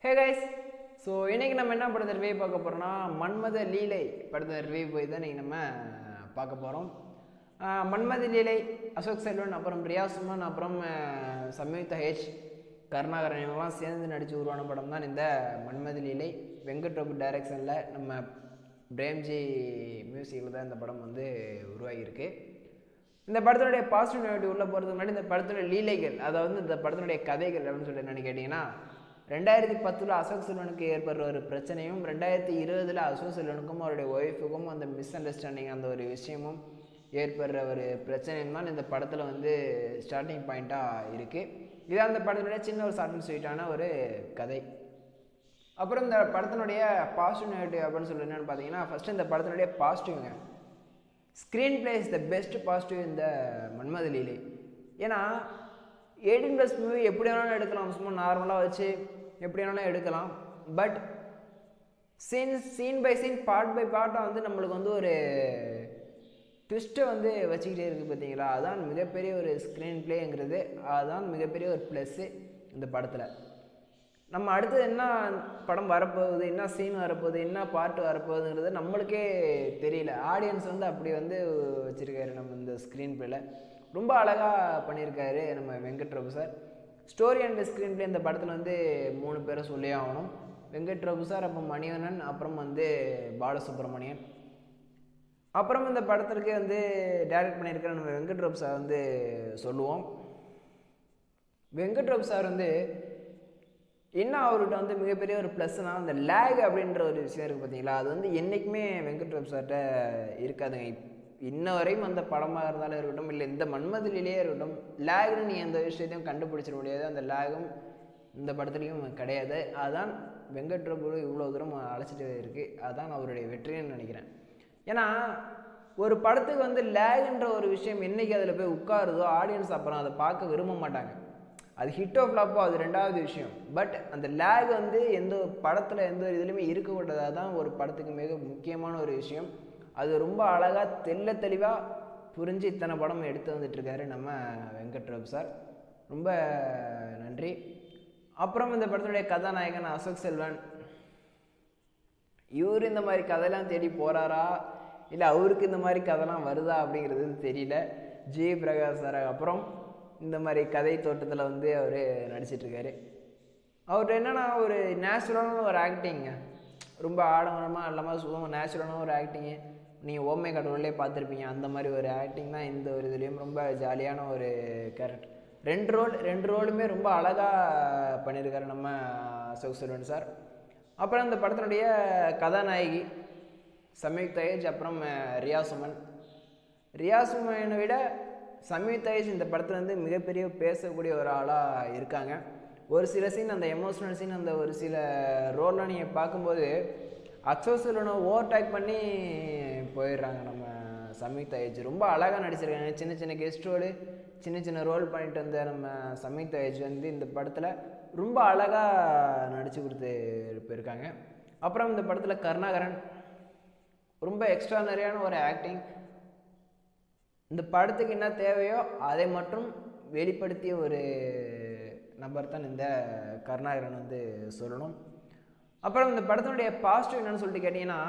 hey guys so இன்றைக்கி நம்ம என்ன படத்தை ரிவ்யூ பார்க்க போகிறோம்னா மன்மத லீலை படத்தை ரிவ்யூ போய் தான் இன்றைக்கி நம்ம பார்க்க போகிறோம் மன்மத லீலை அசோக் செல்வன் அப்புறம் ரியா சுமன் அப்புறம் அஹ், சம்யுக்தா ஹெச் கருணாகரன் இவங்கெல்லாம் சேர்ந்து நடித்து உருவான படம் தான் இந்த மன்மத லீலை வெங்கட் பிரபு டைரக்ஷனில் நம்ம பிரேம்ஜி மியூசிக்கில் தான் இந்த படம் வந்து உருவாகியிருக்கு இந்த படத்தினுடைய பாசிட்டிவ் நெகட்டிவ் உள்ள போகிறதுக்கு முன்னாடி இந்த படத்துடைய லீலைகள் அதாவது இந்த படத்தினுடைய கதைகள் அப்படின்னு சொல்லிட்டு என்னன்னு கேட்டிங்கன்னா ரெண்டாயிரத்தி பத்தில் அசோக் செல்வனுக்கு ஏற்படுற ஒரு பிரச்சனையும் ரெண்டாயிரத்தி இருபதில் அசோக் செல்வனுக்கும் அவருடைய ஒய்ஃபுக்கும் அந்த மிஸ் அண்டர்ஸ்டாண்டிங் அந்த ஒரு விஷயமும் ஏற்படுற ஒரு பிரச்சனையும் தான் இந்த படத்தில் வந்து ஸ்டார்டிங் பாயிண்ட்டாக இருக்குது இதான் அந்த படத்தினுடைய சின்ன ஒரு ஷார்ட் அண்ட் ஸ்வீட்டான ஒரு கதை அப்புறம் இந்த படத்தினுடைய பாசிட்டிவ் நெகட்டிவ் அப்படின்னு சொல்லி என்னென்னு பார்த்தீங்கன்னா ஃபஸ்ட்டு இந்த படத்தினுடைய பாசிட்டிவ்ங்க screen play is the best positive இந்த மன்மத லீலை ஏன்னா எயிட்டீன் ப்ளஸ் மூவி எப்படி வேணாலும் எடுக்கலாம் சும்மா நார்மலாக வச்சு எப்படி வேணாலும் எடுக்கலாம் but scene scene by scene part by பார்ட்டாக வந்து நம்மளுக்கு வந்து ஒரு ட்விஸ்ட்டை வந்து வச்சுக்கிட்டே இருக்குது பார்த்தீங்களா அதான் மிகப்பெரிய ஒரு ஸ்க்ரீன் பிளேங்கிறது அதுதான் மிகப்பெரிய ஒரு ப்ளஸ்ஸு இந்த படத்தில் நம்ம அடுத்தது என்ன படம் வரப்போகுது என்ன சீன் வரப்போகுது என்ன பாட்டு வரப்போகுதுங்கிறது நம்மளுக்கே தெரியல ஆடியன்ஸ் வந்து அப்படி வந்து வச்சுருக்காரு நம்ம இந்த ஸ்க்ரீன் பிளேல ரொம்ப அழகாக பண்ணியிருக்காரு நம்ம Venkat Prabhu sir story and screen play இந்த படத்தில் வந்து மூணு பேரை சொல்லி ஆகணும் வெங்கட் பிரபு சார் அப்புறம் மணிவண்ணன் அப்புறம் வந்து பாலசுப்ரமணியன் அப்புறம் இந்த படத்திற்கு வந்து டைரக்ட் பண்ணியிருக்கிற நம்ம வெங்கட் பிரபு சார் வந்து சொல்லுவோம் வெங்கட் பிரபு சார் வந்து என்ன அவர்கிட்ட வந்து மிகப்பெரிய ஒரு ப்ளஸ்னால் அந்த லேக் அப்படின்ற ஒரு விஷயம் இருக்குது பார்த்தீங்களா அது வந்து என்றைக்குமே வெங்கட் பிரபு சார்கிட்ட இருக்காதுங்க இப்- இன்ன வரையும் அந்த படமாக இருந்தாலும் இருக்கட்டும் இல்லை இந்த மன்மதிலே இருக்கட்டும் லேக்னு நீ எந்த விஷயத்தையும் கண்டுபிடிச்சிட முடியாது அந்த லேகும் இந்த படத்துலையும் கிடையாது அதுதான் வெங்கட் பிரபு இவ்வளோ தூரம் அழைச்சிட்டு இருக்குது அதுதான் அவருடைய வெற்றின்னு நினைக்கிறேன் ஏன்னா ஒரு படத்துக்கு வந்து லேக்ன்ற ஒரு விஷயம் என்னைக்கு அதில் போய் உட்காருதோ ஆடியன்ஸ் அப்புறம் அதை பார்க்க விரும்ப மாட்டாங்க அது ஹிட்டோ ஃப்ளாப்போ அது ரெண்டாவது விஷயம் பட் அந்த லேக் வந்து எந்த படத்தில் எந்த ஒரு இதுலையுமே இருக்கக்கூடாது தான் ஒரு படத்துக்கு மிக முக்கியமான ஒரு விஷயம் அது ரொம்ப அழகாக தெள்ள தெளிவாக புரிஞ்சு இத்தனை படம் எடுத்து வந்துட்டுருக்காரு நம்ம வெங்கட் பிரபு சார் ரொம்ப நன்றி அப்புறம் இந்த படத்துடைய கதாநாயகன் அசோக் செல்வன் இவர் இந்த மாதிரி கதையெல்லாம் தேடி போகிறாரா இல்லை அவருக்கு இந்த மாதிரி கதைலாம் வருதா அப்படிங்கிறது தெரியல ஜி பிரகாஷ் சார் அப்புறம் இந்த மாதிரி கதை தோட்டத்தில் வந்து அவர் நடிச்சிட்ருக்காரு அவர்கிட்ட என்னன்னா ஒரு நேச்சுரலான ஒரு ஆக்டிங்க ரொம்ப ஆடம்பரமாக இல்லாமல் சும்மா நேச்சுரலான ஒரு ஆக்டிங்கு நீங்கள் ஓமை கடவுளே பார்த்துருப்பீங்க அந்த மாதிரி ஒரு ஆக்டிங் தான் இந்த ஒரு இதுலேயும் ரொம்ப ஜாலியான ஒரு கேரக்டர் ரெண்டு ரோல் ரெண்டு ரோலுமே ரொம்ப அழகாக பண்ணியிருக்காரு நம்ம அசோக் செல்வன் சார் அப்புறம் இந்த படத்தினுடைய கதாநாயகி சம்யுக்தா ஏஜ் அப்புறம் அஹ், ரியா சுமன் ரியா சுமனை விட சம்யுக்தா ஏஜ் இந்த படத்தில் வந்து மிகப்பெரிய பேசக்கூடிய ஒரு ஆளாக இருக்காங்க ஒரு சில சீன் அந்த எமோஷனல் சீன் அந்த ஒரு சில ரோல்லாம் நீங்கள் பார்க்கும்போது அக்ஷோக் செல்வனை ஓவர்டேக் பண்ணி போயிடுறாங்க நம்ம சம்யுக்தா ஏஜ் ரொம்ப அழகாக நடிச்சிருக்காங்க சின்ன சின்ன கெஸ்ட் ரோலு சின்ன சின்ன ரோல் பண்ணிட்டு வந்த நம்ம சம்யுக்தா ஏஜ் வந்து இந்த படத்தில் ரொம்ப அழகாக நடித்து கொடுத்து போயிருக்காங்க அப்புறம் இந்த படத்தில் கருணாகரன் ரொம்ப எக்ஸ்ட்ரானரியான ஒரு ஆக்டிங் இந்த படத்துக்கு என்ன தேவையோ அதை மட்டும் வெளிப்படுத்திய ஒரு நபர் தான் இந்த கருணாகரன் வந்து சொல்லணும் அப்புறம் இந்த படத்தினுடைய பாசிட்டிவ் என்னன்னு சொல்லிட்டு கேட்டிங்கன்னா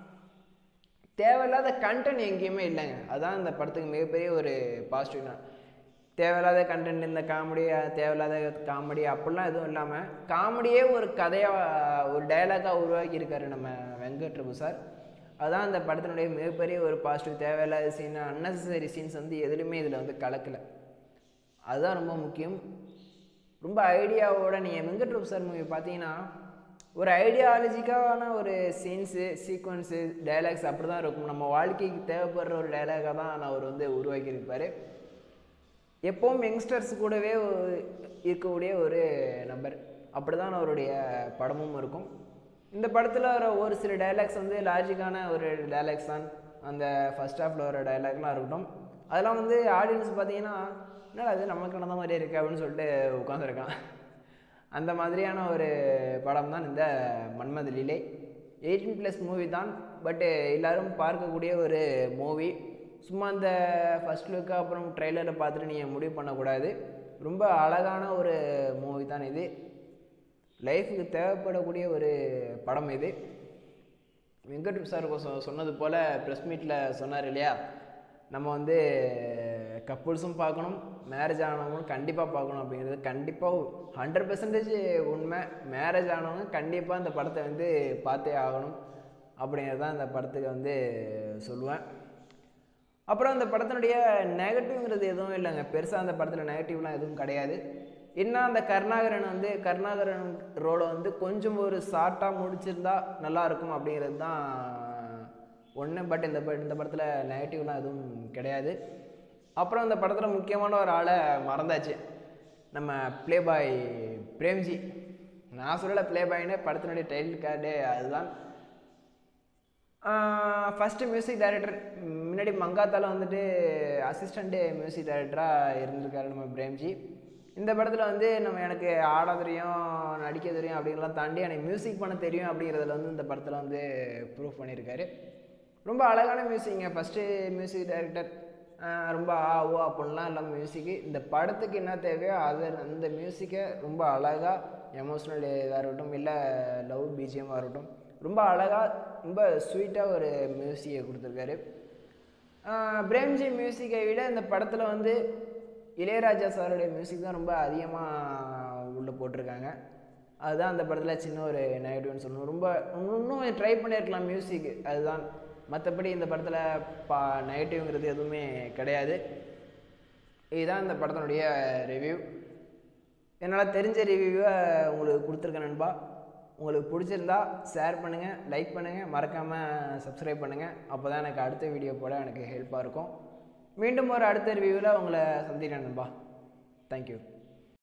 தேவையில்லாத கண்டென்ட் எங்கேயுமே இல்லைங்க அதான் இந்த படத்துக்கு மிகப்பெரிய ஒரு பாசிட்டிவ் தேவையில்லாத கண்டென்ட் இந்த காமெடி தேவையில்லாத காமெடி அப்படிலாம் எதுவும் இல்லாமல் காமெடியே ஒரு கதையாக ஒரு டயலாக்காக உருவாக்கி இருக்காரு நம்ம வெங்கட் பிரபு சார் அதான் இந்த படத்தினுடைய மிகப்பெரிய ஒரு பாசிட்டிவ் தேவையில்லாத சீன் அன்னெசரி சீன்ஸ் வந்து எதுலையுமே இதில் வந்து கலக்கலை அதுதான் ரொம்ப முக்கியம் ரொம்ப ஐடியாவோட நீங்கள் வெங்கட் பிரபு சார் மூவி பார்த்தீங்கன்னா ஒரு ஐடியாலஜிக்கான ஒரு சீன்ஸு சீக்வன்ஸு டைலாக்ஸ் அப்படி தான் இருக்கும் நம்ம வாழ்க்கைக்கு தேவைப்படுற ஒரு டைலாகாக தான் நான் அவர் வந்து உருவாக்கியிருப்பார் எப்பவும் யங்ஸ்டர்ஸ் கூடவே ஒரு- இருக்கக்கூடிய ஒரு நபர் அப்படி தான் அவருடைய படமும் இருக்கும் இந்த படத்தில் வர ஒரு சில டைலாக்ஸ் வந்து லாஜிக்கான ஒரு டைலாக்ஸ் தான் அந்த ஃபர்ஸ்ட் ஹாஃபில் வர டைலாக்லாம் இருக்கட்டும் அதெல்லாம் வந்து ஆடியன்ஸ் பார்த்தீங்கன்னா என்னடா அது நமக்கு நடந்த மாதிரியே இருக்கு அப்படின்னு சொல்லிட்டு உட்காந்துருக்கான் அந்த மாதிரியான ஒரு படம் தான் இந்த மன்மத லீலை எயிட்டீன் ப்ளஸ் மூவி தான் பட்டு எல்லாரும் பார்க்கக்கூடிய ஒரு மூவி சும்மா அந்த ஃபர்ஸ்ட் லுக்கு அப்புறம் ட்ரெய்லரை பார்த்துட்டு நீங்கள் முடிவு பண்ணக்கூடாது ரொம்ப அழகான ஒரு மூவி தான் இது லைஃபுக்கு தேவைப்படக்கூடிய ஒரு படம் இது வெங்கட் சார் சொ சொன்னது போல் ப்ரெஸ் மீட்டில் சொன்னார் இல்லையா நம்ம வந்து கப்புள்ஸும் பார்க்கணும் மேரேஜ் ஆனவங்களும் கண்டிப்பாக பார்க்கணும் அப்படிங்கிறது கண்டிப்பாக ஹண்ட்ரட் பெர்சன்டேஜ் உண்மை மேரேஜ் ஆனவங்க கண்டிப்பாக இந்த படத்தை வந்து பார்த்தே ஆகணும் அப்படிங்கிறது தான் இந்த படத்துக்கு வந்து சொல்லுவேன் அப்புறம் அந்த படத்தினுடைய நெகட்டிவ்ங்கிறது எதுவும் இல்லைங்க பெருசாக அந்த படத்தில் நெகட்டிவ்லாம் எதுவும் கிடையாது என்ன அந்த கருணாகரன் வந்து கருணாகரன் ரோலை வந்து கொஞ்சம் ஒரு ஷார்ட்டாக முடிச்சிருந்தா நல்லா இருக்கும் அப்படிங்கிறது தான் ஒன்று பட் இந்த ப- இந்த படத்தில் நெகட்டிவ்லாம் எதுவும் கிடையாது அப்புறம் இந்த படத்தில் முக்கியமான ஒரு ஆளை மறந்தாச்சு நம்ம ப்ளே பாய் பிரேம்ஜி நான் சொல்லலை ப்ளே பாய்னு படத்தினுடைய டைட்டில் கார்டு அதுதான் ஃபஸ்ட்டு மியூசிக் டைரக்டர் முன்னாடி மங்காத்தால வந்துட்டு அசிஸ்டண்ட்டு மியூசிக் டைரக்டராக இருந்திருக்காரு நம்ம பிரேம்ஜி இந்த படத்தில் வந்து நம்ம எனக்கு ஆட தெரியும் நடிக்க தெரியும் அப்படிங்கிறலாம் தாண்டி எனக்கு மியூசிக் பண்ண தெரியும் அப்படிங்கிறதுல வந்து இந்த படத்தில் வந்து ப்ரூவ் பண்ணியிருக்காரு ரொம்ப அழகான மியூசிக்ங்க ஃபஸ்ட்டு மியூசிக் டைரக்டர் ரொம்ப ஆ ஓ அப்படின்லாம் இல்லாமல் மியூசிக்கு இந்த படத்துக்கு என்ன தேவையோ அது அந்த மியூசிக்கை ரொம்ப அழகாக எமோஷ்னல் இதாக இருக்கட்டும் இல்லை லவ் பிஜிஎம்மாக இருக்கட்டும் ரொம்ப அழகாக ரொம்ப ஸ்வீட்டாக ஒரு மியூசிக்கை கொடுத்துருக்காரு ஆஹ் பிரேம்ஜி மியூசிக்கை விட இந்த படத்தில் வந்து இளையராஜா சாருடைய மியூசிக் தான் ரொம்ப அதிகமாக உள்ளே போட்டிருக்காங்க அதுதான் அந்த படத்தில் சின்ன ஒரு நெகட்டிவ்னு சொல்லணும் ரொம்ப இன்னும் ட்ரை பண்ணியிருக்கலாம் மியூசிக் அதுதான் மற்றபடி இந்த படத்தில் பா நெகட்டிவ்ங்கிறது எதுவுமே கிடையாது இதுதான் இந்த படத்தினுடைய ரிவ்யூ என்னால் தெரிஞ்ச ரிவ்யூவை உங்களுக்கு கொடுத்துருக்கேன் நண்பா உங்களுக்கு பிடிச்சிருந்தா ஷேர் பண்ணுங்கள் லைக் பண்ணுங்கள் மறக்காமல் சப்ஸ்கிரைப் பண்ணுங்கள் அப்போ தான் எனக்கு அடுத்த வீடியோ போட எனக்கு ஹெல்ப்பாக இருக்கும் மீண்டும் ஒரு அடுத்த ரிவ்யூவில் உங்களை சந்திக்கிறேன் நண்பா தேங்க்யூ